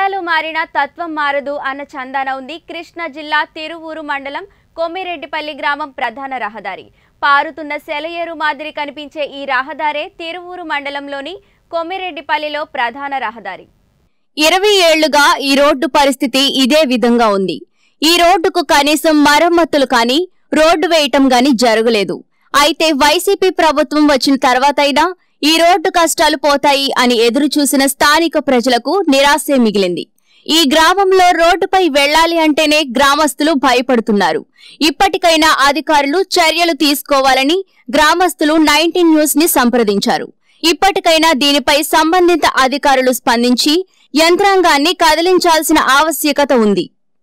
కాలాలు మారినా తత్వం మారదు అన్న చందాన ఉంది కృష్ణా జిల్లా తిరువూరు మండలం కొమ్మిరెడ్డిపల్లి గ్రామం ప్రధాన రహదారి పారుతున్న సెలయేరు మాదిరి కనిపించే ఈ రహదారే తిరువూరు మండలంలోని కొమ్మిరెడ్డిపల్లిలో ప్రధాన రహదారి ఇరవై ఏళ్లుగా ఈ రోడ్డు పరిస్థితి ఇదే విధంగా ఉంది ఈ రోడ్డుకు కనీసం మరమ్మతులు కానీ రోడ్డు వేయటం గాని జరగలేదు అయితే వైసీపీ ప్రభుత్వం వచ్చిన తర్వాతైనా ఈ రోడ్డు కష్టాలు పోతాయి అని ఎదురు చూసిన స్థానిక ప్రజలకు నిరాశే మిగిలింది ఈ గ్రామంలో రోడ్డుపై వెళ్లాలి అంటేనే గ్రామస్తులు భయపడుతున్నారు ఇప్పటికైనా అధికారులు చర్యలు తీసుకోవాలని గ్రామస్తులు నైన్టీన్ న్యూస్ ని సంప్రదించారు ఇప్పటికైనా దీనిపై సంబంధిత అధికారులు స్పందించి యంత్రాంగాన్ని కదిలించాల్సిన ఆవశ్యకత ఉంది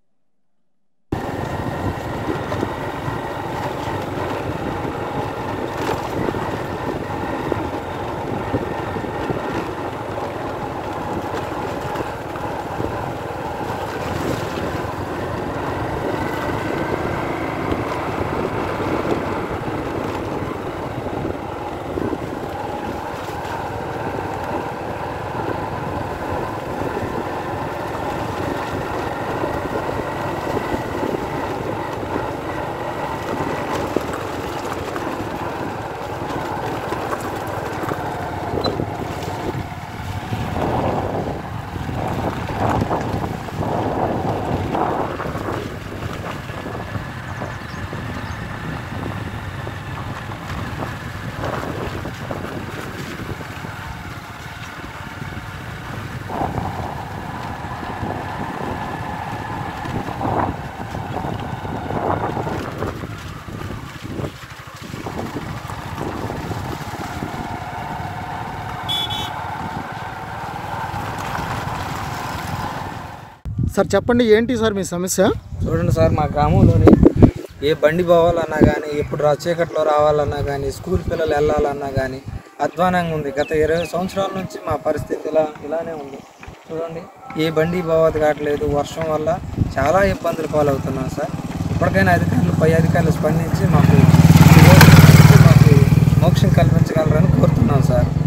సార్ చెప్పండి ఏంటి సార్ మీ సమస్య చూడండి సార్ మా గ్రామంలోని ఏ బండి పోవాలన్నా కానీ ఎప్పుడు రా చీకట్లో రావాలన్నా కానీ స్కూల్ పిల్లలు వెళ్ళాలన్నా కానీ అధ్వానంగా ఉంది గత ఇరవై సంవత్సరాల నుంచి మా పరిస్థితి ఇలా ఇలానే ఉంది చూడండి ఏ బండి పోవద్దు కావట్లేదు వర్షం వల్ల చాలా ఇబ్బందులు పాలవుతున్నాం సార్ ఇప్పటికైనా అధికారులు పై అధికారులు స్పందించి మాకు ఈ రోడ్డు నుంచి మాకు మోక్షం కల్పించగలరని కోరుతున్నాం సార్